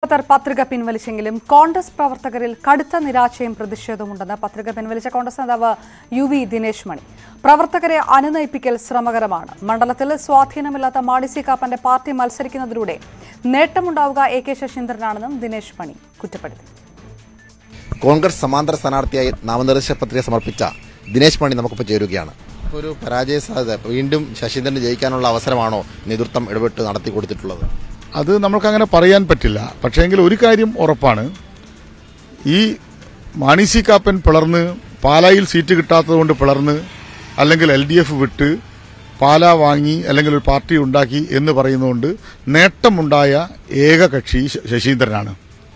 പ്രവർത്തകർ പത്രിക പിൻവലിച്ചെങ്കിലും കോൺഗ്രസ് പ്രവർത്തകരിൽ കടുത്ത നിരാശയും പ്രതിഷേധവുമുണ്ടെന്ന് പത്രിക പിൻവലിച്ച കോൺഗ്രസ് നേതാവ് യു വി ദിനേശ് മണി പ്രവർത്തകരെ അനുനയിപ്പിക്കൽ ശ്രമകരമാണ് മണ്ഡലത്തിൽ സ്വാധീനമില്ലാത്ത മാണി സി കാപ്പന്റെ പാർട്ടി മത്സരിക്കുന്നതിലൂടെ നേട്ടമുണ്ടാവുക എ കെ ശശീന്ദ്രനാണെന്നും ദിനേശ് മണി കുറ്റപ്പെടുത്തി കോൺഗ്രസ് സമാന്തര സ്ഥാനാർത്ഥിയായി നാമനിർദ്ദേശ പത്രിക സമർപ്പിച്ച ദിനേശ് മണി നമുക്കിപ്പോൾ ചേരുകയാണ് ഇപ്പോൾ ഒരു പരാജയ സാധ്യത വീണ്ടും ശശീന്ദ്രന് ജയിക്കാനുള്ള അവസരമാണോ നേതൃത്വം ഇടപെട്ട് നടത്തി കൊടുത്തിട്ടുള്ളത് അത് നമ്മൾക്കങ്ങനെ പറയാൻ പറ്റില്ല പക്ഷേങ്കിൽ ഒരു കാര്യം ഉറപ്പാണ് ഈ മാണി സി കാപ്പൻ പിളർന്ന് പാലായിൽ സീറ്റ് കിട്ടാത്തതുകൊണ്ട് പിളർന്ന് അല്ലെങ്കിൽ എൽ ഡി എഫ് വിട്ട് പാല വാങ്ങി അല്ലെങ്കിൽ ഒരു പാർട്ടി ഉണ്ടാക്കി എന്ന് പറയുന്നതുകൊണ്ട് നേട്ടമുണ്ടായ ഏക കക്ഷി ശ- ശശീന്ദ്രനാണ്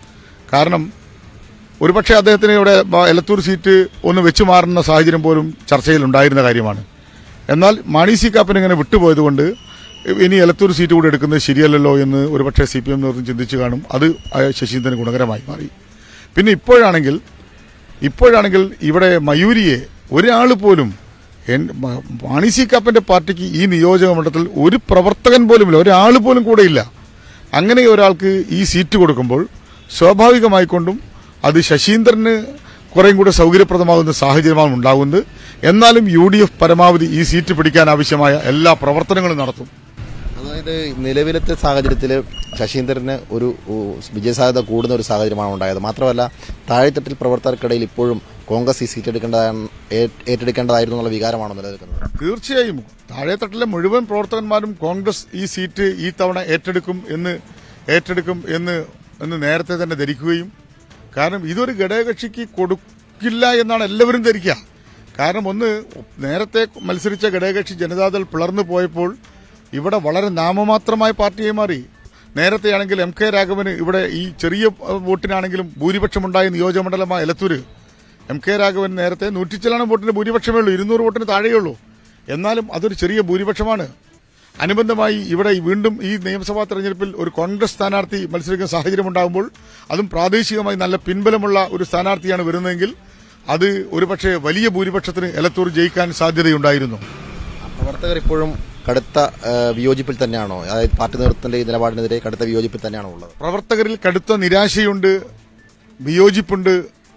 കാരണം ഒരുപക്ഷെ അദ്ദേഹത്തിന് ഇവിടെ ബ- എലത്തൂർ സീറ്റ് ഒന്ന് വെച്ചു മാറുന്ന സാഹചര്യം പോലും ചർച്ചയിൽ ഉണ്ടായിരുന്ന കാര്യമാണ് എന്നാൽ മാണി സി കാപ്പൻ ഇങ്ങനെ വിട്ടുപോയതുകൊണ്ട് ഇനി എലത്തൂർ സീറ്റ് കൂടി എടുക്കുന്നത് ശരിയല്ലല്ലോ എന്ന് ഒരുപക്ഷെ സി പി എം നേതൃത്വം ചിന്തിച്ചു കാണും അത് ആ ശശീന്ദ്രന് ഗുണകരമായി മാറി പിന്നെ ഇപ്പോഴാണെങ്കിൽ ഇപ്പോഴാണെങ്കിൽ ഇവിടെ മയൂരിയെ ഒരാൾ പോലും എൻ- മ- മാണി സി കാപ്പന്റെ പാർട്ടിക്ക് ഈ നിയോജക മണ്ഡലത്തിൽ ഒരു പ്രവർത്തകൻ പോലുമില്ല ഒരാൾ പോലും കൂടെയില്ല അങ്ങനെ ഒരാൾക്ക് ഈ സീറ്റ് കൊടുക്കുമ്പോൾ സ്വാഭാവികമായിക്കൊണ്ടും അത് ശശീന്ദ്രന് കുറേയും കൂടെ സൗകര്യപ്രദമാകുന്ന സാഹചര്യമാണ് ഉണ്ടാകുന്നത് എന്നാലും യു ഡി എഫ് പരമാവധി ഈ സീറ്റ് പിടിക്കാൻ ആവശ്യമായ എല്ലാ പ്രവർത്തനങ്ങളും നടത്തും അതായത് നിലവിലത്തെ സാഹചര്യത്തിൽ ശശീന്ദ്രന് ഒരു ഉ, വിജയസാധ്യത കൂടുന്ന ഒരു സാഹചര്യമാണ് ഉണ്ടായത് മാത്രമല്ല താഴെത്തട്ടിൽ പ്രവർത്തകർക്കിടയിൽ ഇപ്പോഴും കോൺഗ്രസ് ഈ സീറ്റ് എടുക്കേണ്ടതാണ് ഏ- ഏറ്റെടുക്കേണ്ടതായിരുന്നു എന്നുള്ള വികാരമാണോ നിലനിൽക്കുന്നത് തീർച്ചയായും താഴെത്തട്ടിലെ മുഴുവൻ പ്രവർത്തകന്മാരും കോൺഗ്രസ് ഈ സീറ്റ് ഈ തവണ ഏറ്റെടുക്കും എന്ന് ഏറ്റെടുക്കും എന്ന് എന്ന് നേരത്തെ തന്നെ ധരിക്കുകയും കാരണം ഇതൊരു ഘടകകക്ഷിക്ക് കൊടുക്കില്ല എന്നാണ് എല്ലാവരും ധരിക്കുക കാരണം ഒന്ന് നേരത്തെ മത്സരിച്ച ഘടകകക്ഷി ജനതാദൾ പിളർന്നു പോയപ്പോൾ ഇവിടെ വളരെ നാമമാത്രമായ പാർട്ടിയായി മാറി നേരത്തെയാണെങ്കിൽ എം കെ രാഘവന് ഇവിടെ ഈ ചെറിയ അഹ്, വോട്ടിനാണെങ്കിലും ഭൂരിപക്ഷമുണ്ടായ നിയോജകമണ്ഡലമായ എലത്തൂര് എം കെ രാഘവൻ നേരത്തെ നൂറ്റിച്ചിലാണ് വോട്ടിന് ഭൂരിപക്ഷമേ ഉള്ളൂ ഇരുന്നൂറ് വോട്ടിന് താഴെയുള്ളൂ എന്നാലും അതൊരു ചെറിയ ഭൂരിപക്ഷമാണ് അനുബന്ധമായി ഇവിടെ വീണ്ടും ഈ നിയമസഭാ തെരഞ്ഞെടുപ്പിൽ ഒരു കോൺഗ്രസ് സ്ഥാനാർത്ഥി മത്സരിക്കുന്ന സാഹചര്യം ഉണ്ടാകുമ്പോൾ അതും പ്രാദേശികമായി നല്ല പിൻബലമുള്ള ഒരു സ്ഥാനാർത്ഥിയാണ് വരുന്നതെങ്കിൽ അത് ഒരുപക്ഷെ വലിയ ഭൂരിപക്ഷത്തിന് എലത്തൂർ ജയിക്കാൻ സാധ്യതയുണ്ടായിരുന്നു പ്രവർത്തകർ ഇപ്പോഴും കടുത്ത ഏ, വിയോജിപ്പിൽ തന്നെയാണോ അതായത് പാർട്ടി നേതൃത്വത്തിന്റെ ഈ നിലപാടിനെതിരെ കടുത്ത വിയോജിപ്പിൽ തന്നെയാണോ ഉള്ളത് പ്രവർത്തകരിൽ കടുത്ത നിരാശയുണ്ട് വിയോജിപ്പുണ്ട്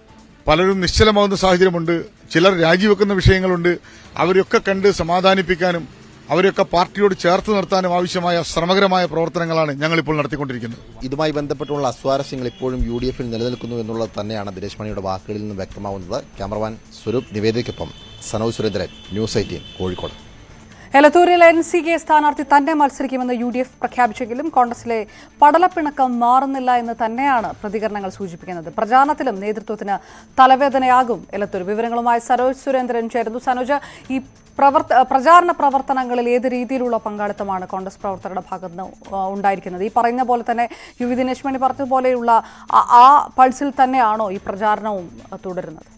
പലരും നിശ്ചലമാകുന്ന സാഹചര്യമുണ്ട് ചിലർ രാജിവെക്കുന്ന വിഷയങ്ങളുണ്ട് അവരെയൊക്കെ കണ്ട് സമാധാനിപ്പിക്കാനും അവരെയൊക്കെ പാർട്ടിയോട് ചേർത്ത് നിർത്താനും ആവശ്യമായ ശ്രമകരമായ പ്രവർത്തനങ്ങളാണ് ഞങ്ങളിപ്പോൾ നടത്തിക്കൊണ്ടിരിക്കുന്നത് ഇതുമായി ബന്ധപ്പെട്ടുള്ള അസ്വാരസ്യങ്ങൾ ഇപ്പോഴും യു ഡി എഫിൽ നിലനിൽക്കുന്നു എന്നുള്ളത് തന്നെയാണ് ദിനേശ് മണിയുടെ വാക്കുകളിൽ നിന്ന് വ്യക്തമാവുന്നത് ക്യാമറമാൻ സ്വരൂപ് നിവേദിക്കൊപ്പം സനോജ് സുരേന്ദ്രൻ ന്യൂസ് എയ്റ്റീൻ കോഴിക്കോട് എലത്തൂരിൽ എൻ സി കെ സ്ഥാനാർത്ഥി തന്നെ മത്സരിക്കുമെന്ന് യു ഡി എഫ് പ്രഖ്യാപിച്ചെങ്കിലും കോൺഗ്രസിലെ പടലപ്പിണക്കം മാറുന്നില്ല എന്ന് തന്നെയാണ് പ്രതികരണങ്ങൾ സൂചിപ്പിക്കുന്നത് പ്രചാരണത്തിലും നേതൃത്വത്തിന് തലവേദനയാകും എലത്തൂർ വിവരങ്ങളുമായി സരോജ് സുരേന്ദ്രൻ ചേരുന്നു സനോജ് ഈ പ്രവർത്ത പ്രചാരണ പ്രവർത്തനങ്ങളിൽ ഏത് രീതിയിലുള്ള പങ്കാളിത്തമാണ് കോൺഗ്രസ് പ്രവർത്തകരുടെ ഭാഗത്ത് നിന്ന് ആ, ഉണ്ടായിരിക്കുന്നത് ഈ പറയുന്ന പോലെ തന്നെ യു വി ദിനേശ് മണി പറഞ്ഞതുപോലെയുള്ള ആ- ആ പൾസിൽ തന്നെയാണോ ഈ പ്രചാരണവും ആ, തുടരുന്നത്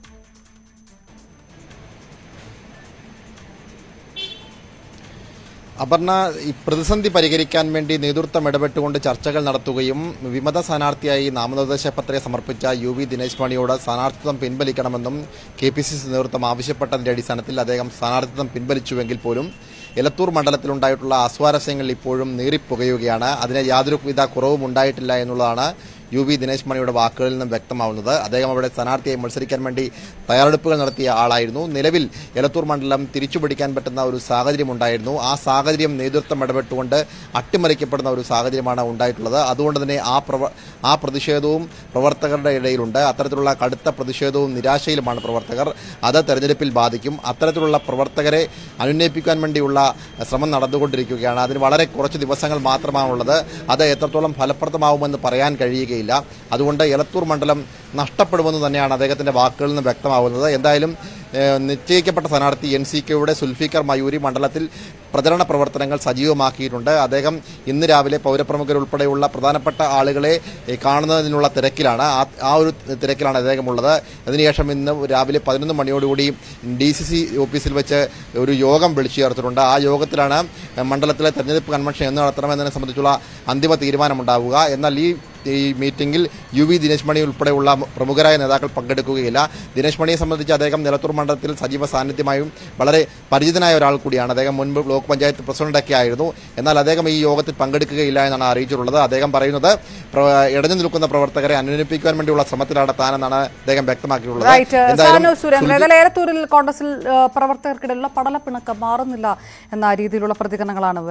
അപർണ ഈ പ്രതിസന്ധി പരിഹരിക്കാൻ വേണ്ടി നേതൃത്വം ഇടപെട്ടുകൊണ്ട് ചർച്ചകൾ നടത്തുകയും വിമത സ്ഥാനാർത്ഥിയായി നാമനിർദ്ദേശ പത്രിക സമർപ്പിച്ച യു വി ദിനേശ് മണിയോട് സ്ഥാനാർത്ഥിത്വം പിൻവലിക്കണമെന്നും കെ പി സി സി നേതൃത്വം ആവശ്യപ്പെട്ടതിന്റെ അടിസ്ഥാനത്തിൽ അദ്ദേഹം സ്ഥാനാർത്ഥിത്വം പിൻവലിച്ചുവെങ്കിൽ പോലും എലത്തൂർ മണ്ഡലത്തിലുണ്ടായിട്ടുള്ള അസ്വാരസ്യങ്ങൾ ഇപ്പോഴും നീറിപ്പുകയുകയാണ് അതിന് യാതൊരുവിധ കുറവും ഉണ്ടായിട്ടില്ല എന്നുള്ളതാണ് യു വി ദിനേശ് മണിയുടെ വാക്കുകളിൽ നിന്നും വ്യക്തമാവുന്നത് അദ്ദേഹം അവിടെ സ്ഥാനാർത്ഥിയായി മത്സരിക്കാൻ വേണ്ടി തയ്യാറെടുപ്പുകൾ നടത്തിയ ആളായിരുന്നു നിലവിൽ എലത്തൂർ മണ്ഡലം തിരിച്ചുപിടിക്കാൻ പറ്റുന്ന ഒരു സാഹചര്യം ഉണ്ടായിരുന്നു ആ സാഹചര്യം നേതൃത്വം ഇടപെട്ടുകൊണ്ട് അട്ടിമറിക്കപ്പെടുന്ന ഒരു സാഹചര്യമാണ് ഉണ്ടായിട്ടുള്ളത് അതുകൊണ്ട് തന്നെ ആ പ്രവ ആ പ്രതിഷേധവും പ്രവർത്തകരുടെ ഇടയിലുണ്ട് അത്തരത്തിലുള്ള കടുത്ത പ്രതിഷേധവും നിരാശയിലുമാണ് പ്രവർത്തകർ അത് തെരഞ്ഞെടുപ്പിൽ ബാധിക്കും അത്തരത്തിലുള്ള പ്രവർത്തകരെ അനുനയിപ്പിക്കാൻ വേണ്ടിയുള്ള ശ്രമം നടന്നുകൊണ്ടിരിക്കുകയാണ് അതിന് വളരെ കുറച്ച് ദിവസങ്ങൾ മാത്രമാണുള്ളത് അത് എത്രത്തോളം ഫലപ്രദമാവുമെന്ന് പറയാൻ കഴിയുകയില്ല അതുകൊണ്ട് എലത്തൂർ മണ്ഡലം നഷ്ടപ്പെടുമെന്ന് തന്നെയാണ് അദ്ദേഹത്തിന്റെ വാക്കുകളിൽ നിന്ന് വ്യക്തമാവുന്നത് എന്തായാലും ഏഹ്, നിശ്ചയിക്കപ്പെട്ട സ്ഥാനാർത്ഥി എൻ സി കെയുടെ സുൽഫിക്കർ മയൂരി മണ്ഡലത്തിൽ പ്രചരണ പ്രവർത്തനങ്ങൾ സജീവമാക്കിയിട്ടുണ്ട് അദ്ദേഹം ഇന്ന് രാവിലെ പൗരപ്രമുഖർ ഉൾപ്പെടെയുള്ള പ്രധാനപ്പെട്ട ആളുകളെ ഏഹ്, കാണുന്നതിനുള്ള തിരക്കിലാണ് ആ ആ ഒരു തിരക്കിലാണ് അദ്ദേഹം ഉള്ളത് അതിനുശേഷം ഇന്ന് രാവിലെ പതിനൊന്ന് മണിയോടുകൂടി ഡി സി സി ഓഫീസിൽ വെച്ച് ഒരു യോഗം വിളിച്ചു ചേർത്തിട്ടുണ്ട് ആ യോഗത്തിലാണ് മണ്ഡലത്തിലെ തെരഞ്ഞെടുപ്പ് കൺവെൻഷൻ എന്ന് നടത്തണമെന്നതിനെ സംബന്ധിച്ചുള്ള അന്തിമ തീരുമാനമുണ്ടാവുക എന്നാൽ ഈ ഈ മീറ്റിംഗിൽ യു വി ദിനേശ് മണി ഉൾപ്പെടെയുള്ള പ്രമുഖരായ നേതാക്കൾ പങ്കെടുക്കുകയില്ല ദിനേശ് മണിയെ സംബന്ധിച്ച് അദ്ദേഹം നിലത്തൂർ മണ്ഡലത്തിൽ സജീവ സാന്നിധ്യമായും വളരെ പരിചിതനായ ഒരാൾ കൂടിയാണ് അദ്ദേഹം മുൻപ് ബ്ലോക്ക് പഞ്ചായത്ത് പ്രസിഡന്റൊക്കെ ആയിരുന്നു എന്നാൽ അദ്ദേഹം ഈ യോഗത്തിൽ പങ്കെടുക്കുകയില്ല എന്നാണ് അറിയിച്ചിട്ടുള്ളത് അദ്ദേഹം പറയുന്നത് പ്ര- ഇടഞ്ഞു നിൽക്കുന്ന പ്രവർത്തകരെ അനുനയിപ്പിക്കാൻ വേണ്ടിയുള്ള ശ്രമത്തിലാണ് താനെന്നാണ് അദ്ദേഹം വ്യക്തമാക്കിയിട്ടുള്ളത് റൈറ്റ് എന്തായാലും സാനു സുരേന്ദ്രൻ സുൽഫി- ഏതായാലും ഏലത്തൂരിൽ കോൺഗ്രസിൽ ആ, പ്രവർത്തകർക്കിടയിലുള്ള പടലപ്പിണക്കം മാറുന്നില്ല എന്ന രീതിയിലുള്ള പ്രതികരണങ്ങളാണ്